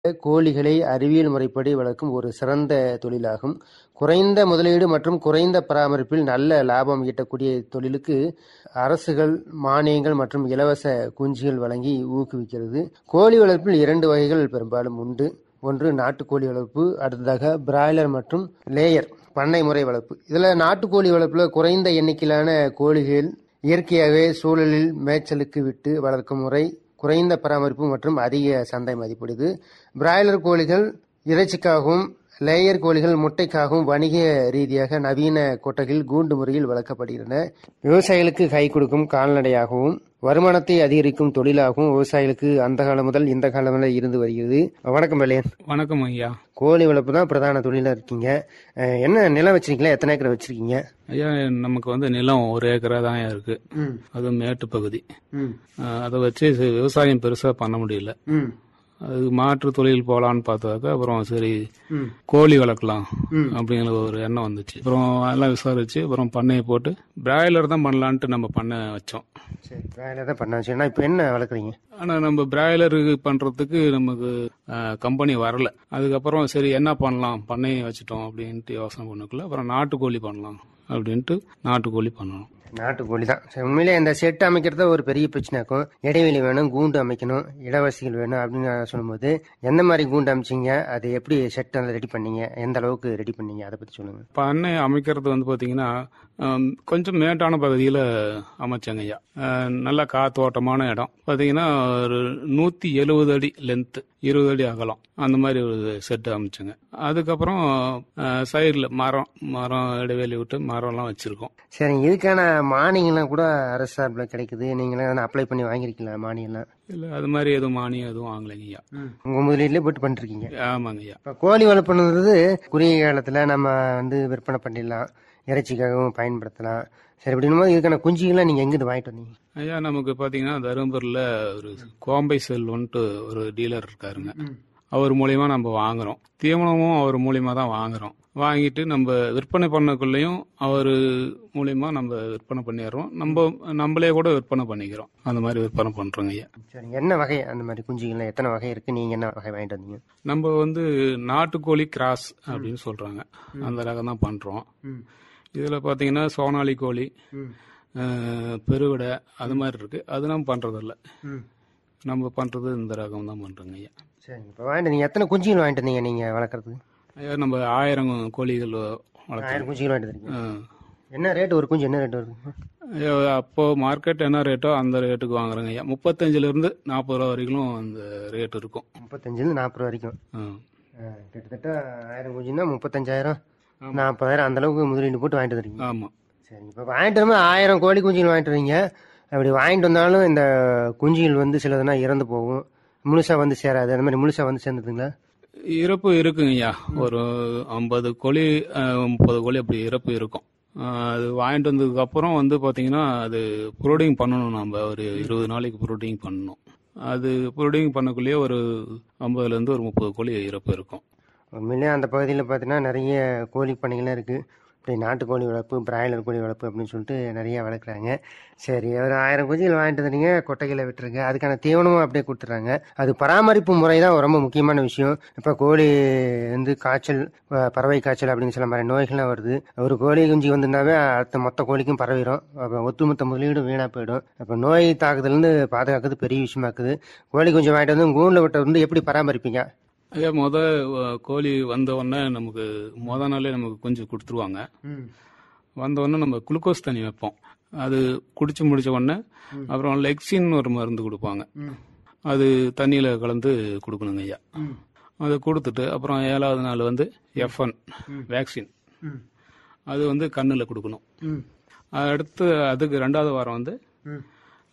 கோழிகளை அறிவியல் முறைப்படி வளர்க்கும் ஒரு சிறந்த தொழிலாகும். குறைந்த முதலீடு மற்றும் குறைந்த பராமரிப்பில் நல்ல லாபம் ஈட்டக்கூடிய இத்தொழிலுக்கு அரசுகள் மானியங்கள் மற்றும் இலவச குஞ்சுகள் வழங்கி ஊக்குவிக்கிறது. கோழி வளர்ப்பில் இரண்டு வகைகள் பெரும்பாலும் உண்டு. ஒன்று நாட்டுக்கோழி வளர்ப்பு, அடுத்ததாக பிராய்லர் மற்றும் லேயர் பண்ணை முறை வளர்ப்பு. இதுல நாட்டுக்கோழி வளர்ப்புல குறைந்த எண்ணிக்கையிலான கோழிகள் இயற்கையாகவே சூழலில் மேய்ச்சலுக்கு விட்டு வளர்க்கும் முறை குறைந்த பராமரிப்பு மற்றும் அதிக சந்தை மதிப்புடையது. பிராய்லர் கோழிகள் இறைச்சிக்காகவும் லேயர் கோழிகள் முட்டைக்காகவும் வணிக ரீதியாக நவீன கொட்டகையில் கூண்டு முறையில் வளர்க்கப்படுகின்றன. விவசாயிகளுக்கு கை கொடுக்கும் கால்நடையாகவும் வருமானத்தை அதிகரிக்கும் தொழிலாகவும் விவசாயிகளுக்கு அந்த காலம் முதல் இந்த காலம் வரை இருந்து வருகிறது. வணக்கம் வெள்ளையன். வணக்கம் ஐயா கோழி வளர்ப்பு தான் பிரதான தொழிலா இருக்கீங்க. அஹ், என்ன நிலம் வச்சிருக்கீங்களா? எத்தனை ஏக்கர் வச்சிருக்கீங்க? ஐயா நமக்கு வந்து நிலம் ஒரு ஏக்கரா தான் இருக்கு ம், அது மேட்டு பகுதி ம், அஹ் அதை வச்சு சி- விவசாயம் பெருசா பண்ண முடியல ம், அது மாற்று தொழில் போலான்னு பார்த்தாக்க அப்புறம் சரி ம், கோழி வளர்க்கலாம் ம். அப்படிங்கிற ஒரு எண்ணம் வந்துச்சு அப்புறம் எல்லாம் விசாரிச்சு அப்புறம் பண்ணையை போட்டு பிராய்லர் தான் பண்ணலான்ட்டு நம்ம பண்ண வச்சோம் சரி பிராய்லர் தான் பண்ண வச்சுன்னா இப்போ என்ன வளர்க்குறீங்க? ஆனா நம்ம பிராய்லர் பண்றதுக்கு நமக்கு கம்பெனி வரல அதுக்கப்புறம் சரி என்ன பண்ணலாம் பண்ணையை வச்சுட்டோம் அப்படின்ட்டு யோசனை பண்ணக்குள்ள அப்புறம் நாட்டுக்கோழி பண்ணலாம் அப்படின்ட்டு நாட்டுக்கோழி பண்ணணும் நாட்டுக்கோழி தான் சரி, உண்மையிலே இந்த செட் அமைக்கிறது ஒரு பெரிய பிரச்சனை இருக்கும் இடைவெளி வேணும் கூண்டு அமைக்கணும் இடவசதிகள் வேணும் அப்படின்னு சொல்லும்போது எந்த மாதிரி கூண்டு அமைச்சீங்க அது எப்படி செட் ரெடி பண்ணீங்க எந்த அளவுக்கு ரெடி பண்ணீங்க அதை பத்தி சொல்லுங்க பண்ணை அமைக்கிறது வந்து பாத்தீங்கன்னா ஹம், கொஞ்சம் மேட்டான பகுதியில் அமைச்சாங்க ஐயா அஹ், நல்ல காத்தோட்டமான இடம் பாத்தீங்கன்னா ஒரு நூத்தி எழுபது அடி லென்த் இருபது அடி அகலம் அந்த மாதிரி ஒரு செட்டு அமைச்சங்க அதுக்கப்புறம் சைடில் மரம் மரம் இடைவெளி விட்டு மரம்லாம் வச்சிருக்கோம் சரி இதுக்கான மானியங்கள்லாம் கூட அரசு சார்பில் கிடைக்குது நீங்களாம் அப்ளை பண்ணி வாங்கியிருக்கீங்களா மானியம்லாம் இல்லை அது மாதிரி எதுவும் மானியம் எதுவும் வாங்கலைங்க ஐயா உங்க முதலீட்லேயே போட்டு பண்ணிருக்கீங்க ஆமாங்க ஐயா இப்போ கோழி வளர்ப்புன்றது குறுகிய காலத்தில் நம்ம வந்து விற்பனை பண்ணிடலாம் இறைச்சிக்காகவும் பயன்படுத்தலாம் சரி அப்படின்னும் போது இதுக்கான குஞ்சுகள்லாம் நீங்கள் எங்கிருந்து வாங்கிட்டு வந்தீங்க ஐயா நமக்கு பாத்தீங்கன்னா தருமபுரியில் ஒரு கோம்பை செல்வன்ட்டு ஒரு டீலர் இருக்காருங்க அவர் மூலியமா நம்ம வாங்குறோம் தீவனமும் அவர் மூலியமா தான் வாங்குறோம் வாங்கிட்டு நம்ம விற்பனை பண்ணக்குள்ளேயும் அவர் மூலியமா நம்ம விற்பனை பண்ணிடுறோம் நம்ம நம்மளே கூட விற்பனை பண்ணிக்கிறோம் அந்த மாதிரி விற்பனை பண்றோங்க ஐயா சரி என்ன வகை அந்த மாதிரி குஞ்சுகள்லாம் எத்தனை வகை இருக்கு நீங்கள் என்ன வகை வாங்கிட்டு வந்தீங்க நம்ம வந்து நாட்டுக்கோழி கிராஸ் அப்படின்னு சொல்றாங்க அந்த ரகம் தான் பண்றோம் ம் இதுல பாத்தீங்கன்னா சோனாலி கோழி ம் அஹ், பெருவிடை அது மாதிரி இருக்கு அது நம்ம பண்றதில்ல ம் நம்ம பண்றது இந்த ரகம் தான் பண்றோங்க ஐயா சரி இப்போ வாங்கிட்டு நீங்கள் எத்தனை குஞ்சுகள் வாங்கிட்டு வந்தீங்க நீங்கள் வளர்க்குறதுக்கு ஐயா நம்ம ஆயிரம் கோழிகள் வளர்த்தோம் ஆயிரம் குஞ்சுகள் வாங்கிட்டு வந்தீங்க ஆ. என்ன ரேட் ஒரு குஞ்சு என்ன ரேட் வருது ஐயா, அப்போ மார்க்கெட் என்ன ரேட்டோ அந்த ரேட்டுக்கு வாங்குறோங்க ஐயா முப்பத்தஞ்சுல இருந்து நாற்பது ரூபா வரைக்கும் அந்த ரேட் இருக்கும் முப்பத்தஞ்சுலேருந்து நாற்பது வரைக்கும் ஆ. ஆ, கிட்டத்தட்ட ஆயிரம் குஞ்சுன்னா முப்பத்தஞ்சாயிரம் நாற்பதாயிரம் அந்த அளவுக்கு முதலீடு போட்டு வாங்கிட்டு வந்துருக்கீங்க ஆமா சரி இப்போ வாங்கிட்டு வரும்போது ஆயிரம் கோழி குஞ்சுகள் வாங்கிட்டு வரீங்க அப்படி வாங்கிட்டு வந்தாலும் இந்த குஞ்சுகள் வந்து சிலதுனா இறந்து போகும் முழுசா வந்து சேராது அந்த மாதிரி முழுசா வந்து சேர்ந்துதுங்களா இறப்பு இருக்குங்க ஐயா ஒரு ஐம்பது கோழி அஹ், முப்பது கோழி அப்படி இறப்பு இருக்கும் அஹ், அது வாங்கிட்டு வந்ததுக்கு அப்புறம் வந்து பாத்தீங்கன்னா அது ப்ரூடிங் பண்ணணும் நம்ம ஒரு இருபது நாளைக்கு ப்ரூடிங் பண்ணணும் அது ப்ரூடிங் பண்ணக்குள்ளேயே ஒரு ஐம்பதுல இருந்து ஒரு முப்பது கோழி இறப்பு இருக்கும் உண்மையிலேயே அந்த பகுதியில் பார்த்தீங்கன்னா நிறைய கோழி பண்ணைகள்லாம் இருக்குது இப்படி நாட்டுக்கோழி வளர்ப்பு பிராய்லர் கோழி வளர்ப்பு அப்படின்னு சொல்லிட்டு நிறைய வளர்க்குறாங்க சரி ஒரு ஆயிரம் குஞ்சுகள் வாங்கிட்டு வந்துட்டீங்க கொட்டைகளை விட்டுருங்க அதுக்கான தீவனமும் அப்படியே கொடுத்துட்றாங்க அது பராமரிப்பு முறை தான் ரொம்ப முக்கியமான விஷயம் இப்போ கோழி வந்து காய்ச்சல் அஹ், பறவை காய்ச்சல் அப்படின்னு சில மாதிரி நோய்கள்லாம் வருது ஒரு கோழி குஞ்சு வந்துனாவே அடுத்த மொத்த கோழிக்கும் பரவிடும் அப்போ ஒட்டுமொத்த முதலீடும் வீணாக போயிடும் அப்போ நோய் தாக்குதலேருந்து பாதுகாக்கிறது பெரிய விஷயமாக்குது கோழி குஞ்சு வாங்கிட்டு வந்து கூண்டில் விட்ட வந்து எப்படி பராமரிப்பீங்க ஐயா முத அஹ், கோழி வந்த உடனே நமக்கு முத நாளே நமக்கு கொஞ்சம் கொடுத்துருவாங்க ம் வந்த உடனே நம்ம குளுக்கோஸ் தண்ணி வைப்போம் அது குடிச்சு முடிச்ச உடனே அப்புறம் லெக்சின் ஒரு மருந்து கொடுப்பாங்க ம் அது தண்ணியில் கலந்து கொடுக்கணுங்க ஐயா ம் அதை கொடுத்துட்டு அப்புறம் ஏழாவது நாள் வந்து எஃப்என் வேக்சின் ம் அது வந்து கண்ணில் கொடுக்கணும் ம் அடுத்து அதுக்கு ரெண்டாவது வாரம் வந்து ம்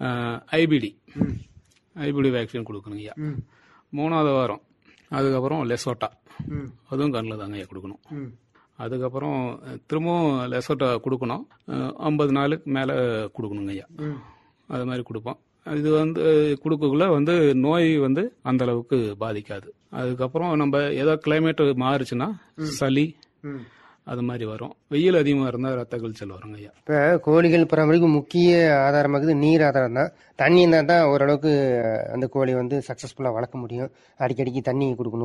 ஐபிடி ம் ஐபிடி வேக்சின் கொடுக்கணும் ஐயா ம் மூணாவது வாரம் அதுக்கப்புறம் லெசோட்டா ம் அதுவும் கண்ணில் தாங்க ஐயா கொடுக்கணும் ம் அதுக்கப்புறம் அஹ், திரும்பவும் லெசோட்டா கொடுக்கணும் ஐம்பது நாளுக்கு மேலே கொடுக்கணுங்க ஐயா ம் அது மாதிரி கொடுப்போம் இது வந்து கொடுக்கக்குள்ள வந்து நோய் வந்து அந்த அளவுக்கு பாதிக்காது அதுக்கப்புறம் நம்ம ஏதோ கிளைமேட் மாறுச்சுன்னா சளி ம் அது மாதிரி வரும் வெயில் அதிகமாக இருந்தால் ரத்த கழிச்சல் வருங்க ஐயா இப்போ கோழிகள் பராமரிப்பு முக்கிய ஆதாரமாகுது நீர் ஆதாரம் தான் தண்ணி இருந்தால் தான் ஓரளவுக்கு அந்த கோழி வந்து சக்ஸஸ்ஃபுல்லாக வளர்க்க முடியும் அடிக்கடிக்கு தண்ணி கொடுக்கணும்